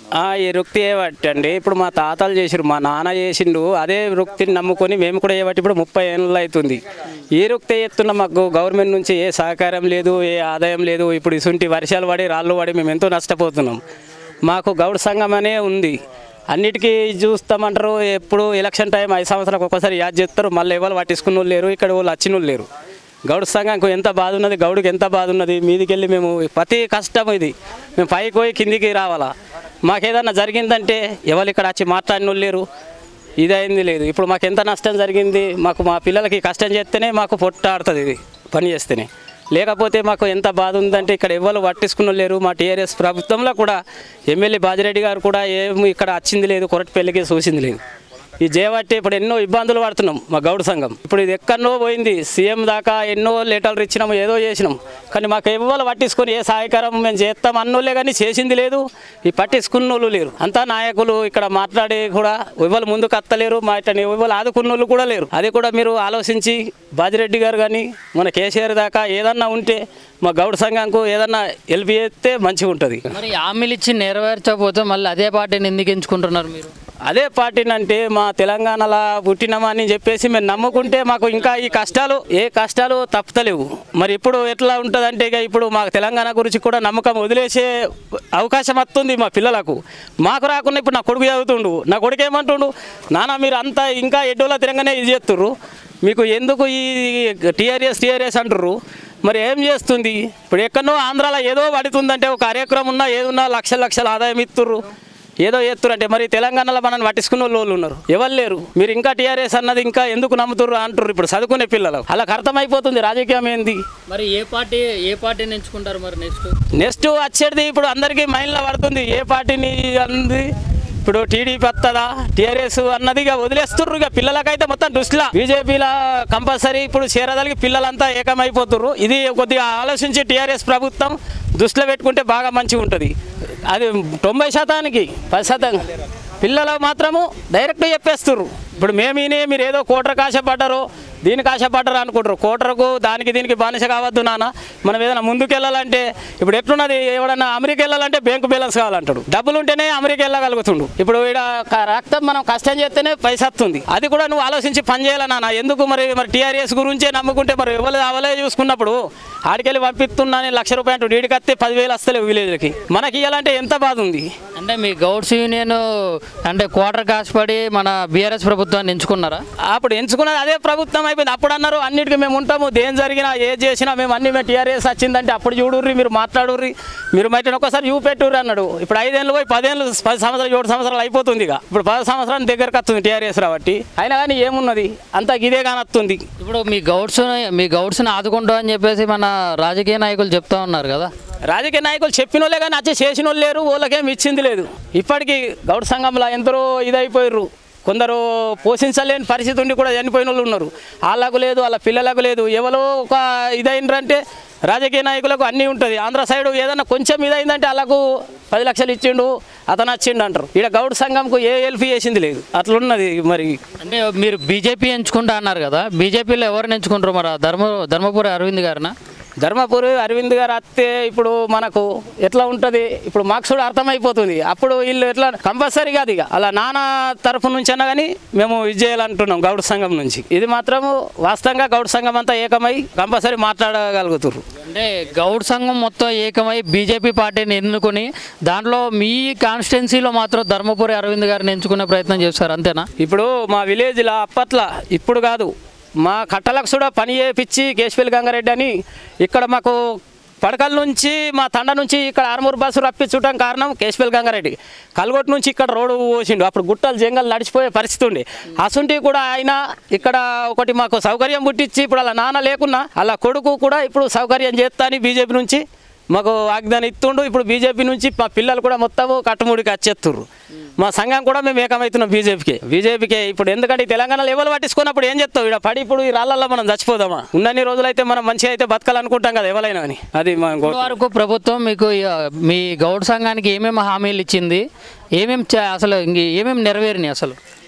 ఆ, ఈ వృత్తి ఏవట్టి అండి ఇప్పుడు మా తాతలు చేసిరు మా నాన్న చేసిండు అదే వృత్తిని నమ్ముకొని మేము కూడా ఏవట్టి ఇప్పుడు ముప్పై ఏళ్ళు అవుతుంది ఈ వృత్తి ఎత్తున్న మాకు గవర్నమెంట్ నుంచి ఏ సహకారం లేదు ఏ ఆదాయం లేదు ఇప్పుడు ఇసుంటి వర్షాలు పడి రాళ్ళు పడి మేము ఎంతో నష్టపోతున్నాం మాకు గౌడ సంఘం అనే ఉంది అన్నిటికీ చూస్తామంటారు ఎప్పుడు ఎలక్షన్ టైం ఐదు సంవత్సరాలకు ఒక్కసారి యాద్ చేస్తారు మళ్ళీ ఎవరు పట్టించుకున్న వాళ్ళు లేరు ఇక్కడ వాళ్ళు వచ్చిన వాళ్ళు లేరు గౌడ సంఘంకు ఎంత బాధ ఉన్నది గౌడికి ఎంత బాధ ఉన్నది మీదికి వెళ్ళి మేము ప్రతి కష్టం ఇది మేము పైకి పోయి కిందికి రావాలా మాకేదన్నా జరిగిందంటే ఎవరు ఇక్కడ వచ్చి మాట్లాడిన వాళ్ళు లేరు ఇదైంది లేదు ఇప్పుడు మాకు ఎంత నష్టం జరిగింది మాకు మా పిల్లలకి కష్టం చేస్తేనే మాకు పొట్టాడుతుంది ఇది పని చేస్తేనే లేకపోతే మాకు ఎంత బాధ ఉందంటే ఇక్కడ ఎవరు పట్టించుకున్న లేరు మా టీఆర్ఎస్ ప్రభుత్వంలో కూడా ఎమ్మెల్యే బాజిరెడ్డి గారు కూడా ఏమి ఇక్కడ వచ్చింది లేదు కొరటిపల్లికి చూసింది లేదు ఈ జయవట్టి ఇప్పుడు ఎన్నో ఇబ్బందులు పడుతున్నాం మా గౌడ సంఘం ఇప్పుడు ఇది ఎక్కడో పోయింది సీఎం దాకా ఎన్నో లెటర్లు ఇచ్చినాము ఏదో చేసినాం కానీ మాకు ఎవరు పట్టించుకొని ఏ సహాయకరం మేము చేస్తాం అన్నోళ్ళే కానీ చేసింది లేదు ఈ పట్టించుకున్న వాళ్ళు లేరు అంతా నాయకులు ఇక్కడ మాట్లాడి కూడా ఎవరు ముందుకు అత్తలేరు మా ఇట్లా ఎవరు ఆదుకున్న వాళ్ళు కూడా లేరు అది కూడా మీరు ఆలోచించి బాజిరెడ్డి గారు కానీ మన కేసీఆర్ దాకా ఏదన్నా ఉంటే మా గౌడ సంఘంకు ఏదన్నా హెల్ప్ చేస్తే మంచిగా ఉంటుంది మరి హామీలు ఇచ్చి నెరవేర్చకపోతే మళ్ళీ అదే పార్టీని ఎందుకు ఎంచుకుంటున్నారు మీరు అదే పార్టీని అంటే మా తెలంగాణలో పుట్టినామని చెప్పేసి మేము నమ్ముకుంటే మాకు ఇంకా ఈ కష్టాలు ఏ కష్టాలు తప్పుతలేవు మరి ఇప్పుడు ఎట్లా ఉంటుందంటే ఇక ఇప్పుడు మా తెలంగాణ గురించి కూడా నమ్మకం వదిలేసే అవకాశం వస్తుంది మా పిల్లలకు మాకు రాకుండా ఇప్పుడు నా కొడుకు చదువుతుండు నా కొడుకు ఏమంటుండు నాన్న మీరు అంతా ఇంకా ఎడ్డోలా తిరగానే ఇది చేస్తుర్రు మీకు ఎందుకు ఈ టీఆర్ఎస్ టీఆర్ఎస్ అంటుర్రు మరి ఏం చేస్తుంది ఇప్పుడు ఎక్కడో ఆంధ్రాలో ఏదో పడుతుందంటే ఒక కార్యక్రమం ఉన్నా ఏదున్నా లక్షల లక్షల ఆదాయం ఇస్తుర్రు ఏదో ఎత్తురంటే మరి తెలంగాణలో మనల్ని పట్టించుకున్న వాళ్ళు ఉన్నారు ఎవరు లేరు మీరు ఇంకా టీఆర్ఎస్ అన్నది ఇంకా ఎందుకు నమ్ముతుర్రు అంటారు ఇప్పుడు చదువుకునే పిల్లలు వాళ్ళకి అర్థమైపోతుంది రాజకీయం ఏంది మరి ఏ పార్టీ ఏ పార్టీని ఎంచుకుంటారు మరి నెక్స్ట్ నెక్స్ట్ వచ్చేది ఇప్పుడు అందరికీ మైండ్లో పడుతుంది ఏ పార్టీని అంది ఇప్పుడు టీడీపీ వస్తుందా టీఆర్ఎస్ అన్నది ఇక వదిలేస్తుర్రు ఇక పిల్లలకైతే మొత్తం దృష్టిలో బీజేపీలో కంపల్సరీ ఇప్పుడు చేరదలికి పిల్లలంతా ఏకమైపోతుర్రు ఇది కొద్దిగా ఆలోచించి టీఆర్ఎస్ ప్రభుత్వం దృష్టిలో పెట్టుకుంటే బాగా మంచిగా ఉంటుంది అది తొంభై శాతానికి పది శాతం పిల్లలు మాత్రము డైరెక్ట్ చెప్పేస్తుర్రు ఇప్పుడు మేము ఈయనే మీరు ఏదో కోటరకు ఆశపడ్డారు దీనికి ఆశపడ్డారు అనుకుంటారు కోటరకు దానికి దీనికి బానిస కావద్దు నాన్న మనం ఏదైనా ముందుకు వెళ్ళాలంటే ఇప్పుడు ఎట్లున్నది ఎవడన్నా అమెరికా వెళ్ళాలంటే బ్యాంకు బ్యాలెన్స్ కావాలంటాడు డబ్బులు ఉంటేనే అమెరికా వెళ్ళగలుగుతుండు ఇప్పుడు ఈడ క- రక్తం మనం కష్టం చేస్తేనే పైసా వస్తుంది అది కూడా నువ్వు ఆలోచించి పని చేయాలి నాన్న ఎందుకు మరి మరి టీఆర్ఎస్ గురించే నమ్ముకుంటే మరి ఎవరు అవలే చూసుకున్నప్పుడు ఆడికెళ్ళి పంపిస్తున్నాను లక్ష రూపాయలు డీడికి వస్తే పదివేలు వస్తలేవు విలేజ్లకి మనకి ఇవ్వాలంటే ఎంత బాధ ఉంది అంటే మీ గౌడ్స్ యూనియన్ అంటే క్వార్టర్ కాసుపడి మన బీఆర్ఎస్ ప్రభుత్వాన్ని ఎంచుకున్నారా అప్పుడు ఎంచుకున్నది అదే ప్రభుత్వం అయిపోయింది అప్పుడు అన్నారు అన్నిటికీ మేము ఉంటాము దేని జరిగినా ఏది చేసినా మేము అన్ని మేము టీఆర్ఎస్ వచ్చిందంటే అప్పుడు చూడుర్రి మీరు మాట్లాడుర్రి మీరు మట్టి ఒకసారి యూ పెట్టుర్రి అన్నాడు ఇప్పుడు ఐదేళ్ళు పోయి పదేళ్ళు పది సంవత్సరాలు ఏడు సంవత్సరాలు అయిపోతుంది ఇక ఇప్పుడు పది సంవత్సరాల దగ్గరకు వస్తుంది టీఆర్ఎస్ రాబట్టి అయినా కానీ ఏమున్నది అంతా ఇదే కానీ వస్తుంది ఇప్పుడు మీ గౌడ్స్ మీ గౌడ్స్ని ఆదుకుంటా అని చెప్పేసి మన రాజకీయ నాయకులు చెప్తా ఉన్నారు కదా రాజకీయ నాయకులు చెప్పిన వాళ్ళే కానీ వచ్చి చేసిన వాళ్ళు లేరు వాళ్ళకేం ఇచ్చింది లేదు ఇప్పటికీ గౌడ సంఘంలో ఎందరో ఇదైపోయారు కొందరు పోషించలేని పరిస్థితి ఉండి కూడా చనిపోయిన వాళ్ళు ఉన్నారు వాళ్ళకు లేదు వాళ్ళ పిల్లలకు లేదు ఎవరో ఒక ఇదైందంటే రాజకీయ నాయకులకు అన్నీ ఉంటుంది ఆంధ్ర సైడ్ ఏదైనా కొంచెం ఇదైందంటే వాళ్ళకు పది లక్షలు ఇచ్చిండు అతను వచ్చిండు అంటారు ఇక్కడ గౌడ సంఘంకు ఏ హెల్ప్ చేసింది లేదు అట్లున్నది మరి అంటే మీరు బీజేపీ ఎంచుకుంటా అన్నారు కదా బీజేపీలో ఎవరిని ఎంచుకుంటారు మరి ఆ ధర్మ ధర్మపురి అరవింద్ గారినా ధర్మపురి అరవింద్ గారు అత్తే ఇప్పుడు మనకు ఎట్లా ఉంటుంది ఇప్పుడు మాకు కూడా అర్థమైపోతుంది అప్పుడు వీళ్ళు ఎట్లా కంపల్సరీ కాదు ఇక అలా నాన్న తరఫు నుంచి అన్నా కానీ మేము ఇది చేయాలంటున్నాం గౌడ సంఘం నుంచి ఇది మాత్రము వాస్తవంగా గౌడ సంఘం అంతా ఏకమై కంపల్సరీ మాట్లాడగలుగుతారు అంటే గౌడ్ సంఘం మొత్తం ఏకమై బీజేపీ పార్టీని ఎన్నుకొని దాంట్లో మీ కాన్స్టిట్యున్సీలో మాత్రం ధర్మపురి అరవింద్ గారిని ఎంచుకునే ప్రయత్నం చేస్తారు అంతేనా ఇప్పుడు మా విలేజ్లో అప్పట్లో ఇప్పుడు కాదు మా కట్టలకు కూడా పని చేయించి కేశపల్లి గంగారెడ్డి అని ఇక్కడ మాకు పడకల నుంచి మా తండ నుంచి ఇక్కడ ఆర్మూర్ బస్సు రప్పించడం కారణం కేశపల్లి గంగారెడ్డి కల్గొట్టు నుంచి ఇక్కడ రోడ్డు పోసిండు అప్పుడు గుట్టలు జంగలు నడిచిపోయే పరిస్థితి ఉండే అసుంటి కూడా ఆయన ఇక్కడ ఒకటి మాకు సౌకర్యం పుట్టించి ఇప్పుడు అలా నాన్న లేకున్నా అలా కొడుకు కూడా ఇప్పుడు సౌకర్యం చేస్తా అని బీజేపీ నుంచి మాకు వాగ్దానం ఇస్తుండు ఇప్పుడు బీజేపీ నుంచి మా పిల్లలు కూడా మొత్తము కట్టుముడికి వచ్చేస్తుర్రు మా సంఘం కూడా మేము ఏకమవుతున్నాం బీజేపీకి బీజేపీకి ఇప్పుడు ఎందుకంటే ఈ తెలంగాణలో ఎవరు పట్టించుకున్నప్పుడు ఏం చెప్తావు ఇక్కడ పడి ఇప్పుడు ఈ రాళ్ళల్లో మనం చచ్చిపోదామా ఉన్నన్ని రోజులైతే మనం మంచిగా అయితే బతకాలనుకుంటాం కదా ఎవరైనా అని అది మా గో- ఇప్పటి వరకు ప్రభుత్వం మీకు ఆ, మీ గౌడ్ సంఘానికి ఏమేమి హామీలు ఇచ్చింది ఏమేమి చే- అసలు ఇంక ఏమేమి నెరవేరినాయి అసలు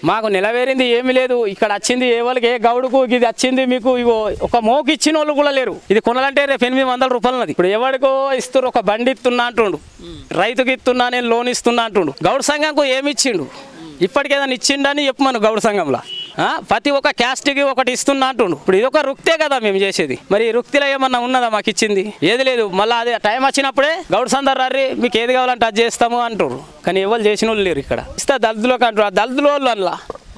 మాకు నిలవేరింది ఏమీ లేదు ఇక్కడ వచ్చింది ఏ వాళ్ళకి ఏ గౌడుకు ఇది వచ్చింది మీకు ఇగో ఒక మోకి ఇచ్చిన వాళ్ళు కూడా లేరు ఇది కొనాలంటే రేపు ఎనిమిది వందల రూపాయలు ఉన్నది ఇప్పుడు ఎవరికో ఇస్తారు ఒక బండి ఇస్తున్నా అంటుండు రైతుకి ఇస్తున్నా నేను లోన్ ఇస్తున్నా అంటుండు గౌడు సంఘంకు ఏమి ఇచ్చిండు ఇప్పటికి ఏదైనా ఇచ్చిండని చెప్పమను గౌడు సంఘంలో ఆ? ప్రతి ఒక్క క్యాస్ట్కి ఒకటి ఇస్తున్నా అంటుండు ఇప్పుడు ఇది ఒక రుక్తే కదా మేము చేసేది మరి ఈ రుక్తిలో ఏమన్నా ఉన్నదా మాకు ఇచ్చింది ఏది లేదు మళ్ళీ అదే టైం వచ్చినప్పుడే గౌడు సందర్ రర్రి మీకు ఏది కావాలంటే అది చేస్తాము అంటారు కానీ ఎవరు చేసిన వాళ్ళు లేరు ఇక్కడ ఇస్తే దళితులకు అంటారు ఆ దళితుల వాళ్ళు అందులో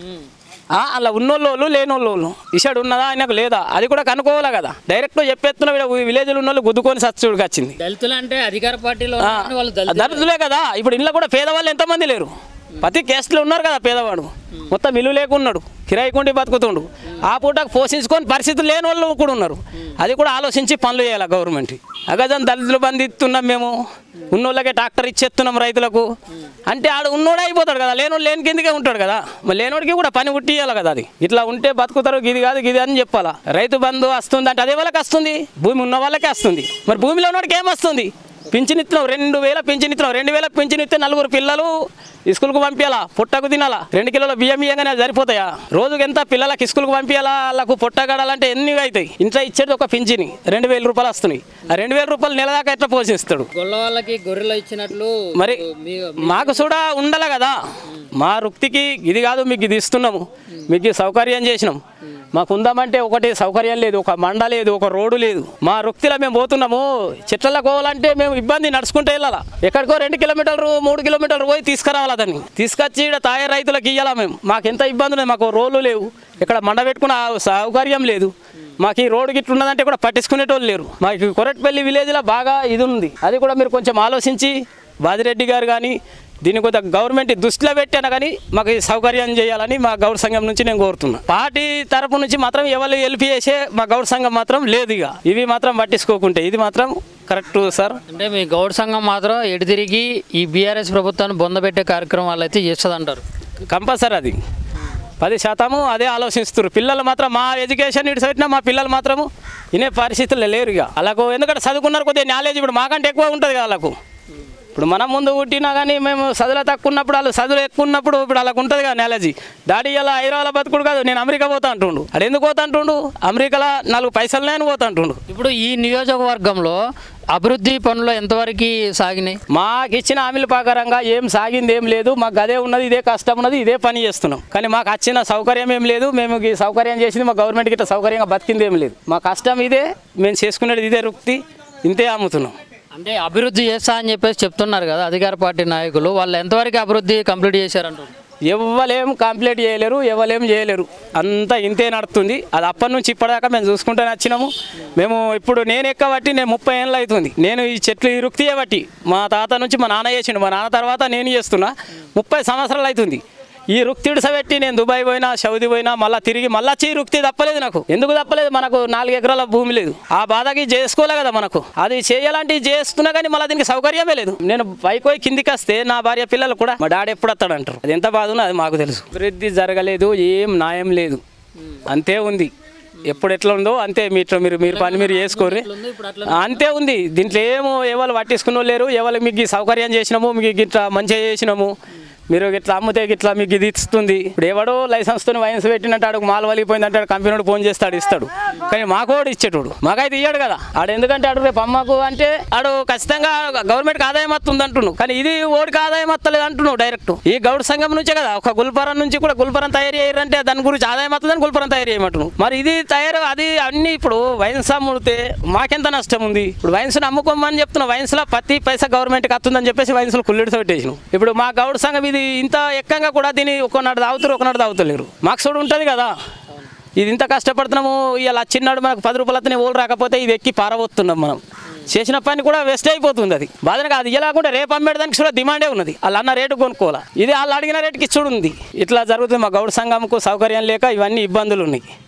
ఆ, అలా ఉన్నోళ్ళు లేని వాళ్ళు ఇషాడు ఉన్నదా ఆయనకు లేదా అది కూడా కనుక్కోవాలి కదా డైరెక్ట్ చెప్పేస్తున్న విలేజ్లో ఉన్న వాళ్ళు గుద్దుకొని సత్సుడికి వచ్చింది దళితులు అంటే అధికార పార్టీలో ఆ, ఉన్నారని వాళ్ళు దళితులు దళితులే కదా ఇప్పుడు ఇంట్లో కూడా పేదవాళ్ళు ఎంతమంది లేరు ప్రతి కేసులో ఉన్నారు కదా పేదవాడు మొత్తం ఇల్లు లేకున్నాడు కిరాయి కుండి బతుకుతుండు ఆ పూటకు పోషించుకొని పరిస్థితులు లేని వాళ్ళు కూడా ఉన్నారు అది కూడా ఆలోచించి పనులు చేయాలి గవర్నమెంట్ అగజం దళితులు బంధు ఇస్తున్నాం మేము ఉన్నోళ్ళకే ట్రాక్టర్ ఇచ్చేస్తున్నాం రైతులకు అంటే ఆడు ఉన్నోడే అయిపోతాడు కదా లేనోడు లేని కిందకే ఉంటాడు కదా మరి లేనోడికి కూడా పని ఉట్టియాలి కదా అది ఇట్లా ఉంటే బతుకుతారు గిది కాదు గిది అని చెప్పాలా రైతు బంధు వస్తుంది అంటే అదే వాళ్ళకి వస్తుంది భూమి ఉన్న వాళ్ళకే వస్తుంది మరి భూమిలో ఉన్నోడికి ఏం వస్తుంది పింఛనిస్తున్నావు రెండు వేల పింఛనిస్తున్నావు రెండు వేల పింఛనిస్తే నలుగురు పిల్లలు స్కూల్కి పంపించాలా పుట్టకు తినాలా రెండు కిలోల బియ్యం ఇయ్యగానే అది సరిపోతాయా రోజుకి ఎంత పిల్లలకి స్కూల్కి పంపించాలా వాళ్ళకు పుట్ట గడాలంటే ఎన్ని అవుతాయి ఇంట్లో ఇచ్చేది ఒక పింఛని రెండు వేల రూపాయలు వస్తున్నాయి ఆ రెండు వేల రూపాయలు నెల దాకా ఎట్లా పోషిస్తాడు గొల్ల వాళ్ళకి గొర్రెలు ఇచ్చినట్లు మరి మాకు కూడా ఉండాలి కదా మా వృత్తికి ఇది కాదు మీకు ఇది ఇస్తున్నాము మీకు ఈ సౌకర్యం చేసినాం మాకు ఉందామంటే ఒకటి సౌకర్యం లేదు ఒక మండ లేదు ఒక రోడ్డు లేదు మా వృత్తిలో మేము పోతున్నాము చెట్లకు పోవాలంటే మేము ఇబ్బంది నడుచుకుంటూ వెళ్ళాలా ఎక్కడికో రెండు కిలోమీటర్లు మూడు కిలోమీటర్లు పోయి తీసుకురావాలా దాన్ని తీసుకొచ్చి ఇక్కడ తాయ రైతులకు ఇవ్వాలా మేము మాకు ఎంత ఇబ్బంది ఉంది మాకు రోడ్లు లేవు ఇక్కడ మండ పెట్టుకున్న సౌకర్యం లేదు మాకు ఈ రోడ్డు గిట్ల ఉన్నదంటే కూడా పట్టించుకునేటోళ్ళు లేరు మాకు కొరట్పల్లి విలేజ్లో బాగా ఇది ఉంది అది కూడా మీరు కొంచెం ఆలోచించి బాదిరెడ్డి గారు కానీ దీన్ని కొంత గవర్నమెంట్ దృష్టిలో పెట్టాను కానీ మాకు ఈ సౌకర్యం చేయాలని మా గౌడ సంఘం నుంచి నేను కోరుతున్నా పార్టీ తరపు నుంచి మాత్రం ఎవరు హెల్ప్ చేసే మా గౌడ సంఘం మాత్రం లేదు ఇక ఇవి మాత్రం పట్టించుకోకుంటే ఇది మాత్రం కరెక్ట్ సార్ అంటే మీ గౌడ్ సంఘం మాత్రం ఎటు తిరిగి ఈ బీఆర్ఎస్ ప్రభుత్వాన్ని బొందబెట్టే కార్యక్రమాలు అయితే చేస్తుంది అంటారు కంపల్సరీ అది పది శాతము అదే ఆలోచిస్తారు పిల్లలు మాత్రం మా ఎడ్యుకేషన్ ఇటు పెట్టినా మా పిల్లలు మాత్రము వినే పరిస్థితులు లేరు ఇక అలాగో ఎందుకంటే చదువుకున్నారు కొద్దిగా నాలెడ్జ్ ఇప్పుడు మాకంటే ఎక్కువ ఉంటుంది కదా వాళ్ళకు ఇప్పుడు మనం ముందు పుట్టినా కానీ మేము చదువులో తక్కువ ఉన్నప్పుడు వాళ్ళు చదువులు ఎక్కువ ఉన్నప్పుడు ఇప్పుడు వాళ్ళకు ఉంటుంది కదా నాలెడ్జ్ డాడీ ఇలా హైదరాబాద్ బతుకుడు కాదు నేను అమెరికా పోతా అంటుండు అది ఎందుకు పోతా అంటుండు అమెరికాలో నాలుగు పైసలు నేను పోతా అంటుండు ఇప్పుడు ఈ నియోజకవర్గంలో అభివృద్ధి పనులు ఎంతవరకు సాగినాయి మాకు ఇచ్చిన హామీల ప్రకారంగా ఏం సాగింది ఏం లేదు మాకు అదే ఉన్నది ఇదే కష్టం ఉన్నది ఇదే పని చేస్తున్నాం కానీ మాకు వచ్చిన సౌకర్యం ఏం లేదు మేము ఈ సౌకర్యం చేసింది మా గవర్నమెంట్ గిట్ట సౌకర్యంగా బతికింది ఏం లేదు మా కష్టం ఇదే మేము చేసుకునేది ఇదే వృత్తి ఇంతే అమ్ముతున్నాం అంటే అభివృద్ధి చేస్తా అని చెప్పేసి చెప్తున్నారు కదా అధికార పార్టీ నాయకులు వాళ్ళు ఎంతవరకు అభివృద్ధి కంప్లీట్ చేశారంటారు ఎవ్వలేం కంప్లీట్ చేయలేరు ఎవలేం చేయలేరు అంతా ఇంతే నడుస్తుంది అది అప్పటి నుంచి ఇప్పటిదాకా మేము చూసుకుంటూనే వచ్చినాము మేము ఇప్పుడు నేను ఎక్కబట్టి నేను ముప్పై ఏళ్ళు అవుతుంది నేను ఈ చెట్లు ఈ వృత్తి బట్టి మా తాత నుంచి మా నాన్న చేసిండు మా నాన్న తర్వాత నేను చేస్తున్నా ముప్పై సంవత్సరాలు అవుతుంది ఈ రుక్తి ఇడిసబెట్టి నేను దుబాయ్ పోయినా సౌదీ పోయినా మళ్ళీ తిరిగి మళ్ళీ వచ్చి ఈ రుక్తి తప్పలేదు నాకు ఎందుకు తప్పలేదు మనకు నాలుగు ఎకరాల భూమి లేదు ఆ బాధకి చేసుకోలే కదా మనకు అది చేయాలంటే చేస్తున్నా కానీ మళ్ళీ దీనికి సౌకర్యమే లేదు నేను పైకి పోయి కిందికి వస్తే నా భార్య పిల్లలు కూడా మా డాడీ ఎప్పుడు వస్తాడు అంటారు అది ఎంత బాధ ఉన్నో అది మాకు తెలుసు అభివృద్ధి జరగలేదు ఏం న్యాయం లేదు అంతే ఉంది ఎప్పుడు ఎట్లా ఉందో అంతే మీరు మీరు మీరు పని మీరు చేసుకోరు అంతే ఉంది దీంట్లో ఏమో ఎవరు పట్టించుకున్న లేరు ఎవరు మీకు ఈ సౌకర్యం చేసినాము మీకు ఇట్లా మంచిగా చేసినాము మీరు ఇట్లా అమ్మితే ఇట్లా మీకు ఇది ఇస్తుంది ఇప్పుడు ఎవడో లైసెన్స్ తో వైన్స్ పెట్టినట్టు ఆడు మాల్ వలిగిపోయింది అంటే కంపెనీ ఫోన్ చేస్తాడు ఇస్తాడు కానీ మాకోడు ఇచ్చేటోడు మాకైతే ఇయ్యాడు కదా ఆడు ఎందుకంటే ఆడు రేపు అమ్మకు అంటే ఆడు ఖచ్చితంగా గవర్నమెంట్ ఆదాయం వస్తుంది అంటున్నావు కానీ ఇది ఓడికి ఆదాయం వస్తలేదు అంటున్నావు డైరెక్ట్ ఈ గౌడ సంఘం నుంచే కదా ఒక గుల్పరం నుంచి కూడా గుల్పరం తయారు అయ్యారంటే దాని గురించి ఆదాయం వస్తుందని గుల్పరం తయారు చేయమంటున్నావు మరి ఇది తయారు అది అన్ని ఇప్పుడు వైన్స్ అమ్ముడితే మాకెంత నష్టం ఉంది ఇప్పుడు వైన్స్ అమ్ముకోమని చెప్తున్నా వైన్స్ లో ప్రతి పైసా గవర్నమెంట్కి వస్తుందని చెప్పేసి వైన్స్ లో కుళ్ళిడితో పెట్టేసినాం ఇప్పుడు మా గౌడ సంఘం ఇది ఇంత ఎక్కంగా కూడా దీన్ని ఒకనాడు తాగుతారు ఒకనాడు తాగుతలేరు మాకు చూడు ఉంటుంది కదా ఇది ఇంత కష్టపడుతున్నాము ఇలా చిన్నాడు మనకు పది రూపాయలతోనే ఓళ్ళు రాకపోతే ఇది ఎక్కి పారబోతున్నాం మనం చేసిన పని కూడా వేస్ట్ అయిపోతుంది అది బాధనగా అది ఇలాకుంటే రేపు అమ్మేయడానికి కూడా డిమాండే ఉన్నది వాళ్ళు అన్న రేటు కొనుక్కోవాలా ఇది వాళ్ళు అడిగిన రేటుకి ఇచ్చుడు ఉంది ఇట్లా జరుగుతుంది మా గౌడ సంఘంకు సౌకర్యం లేక ఇవన్నీ ఇబ్బందులు ఉన్నాయి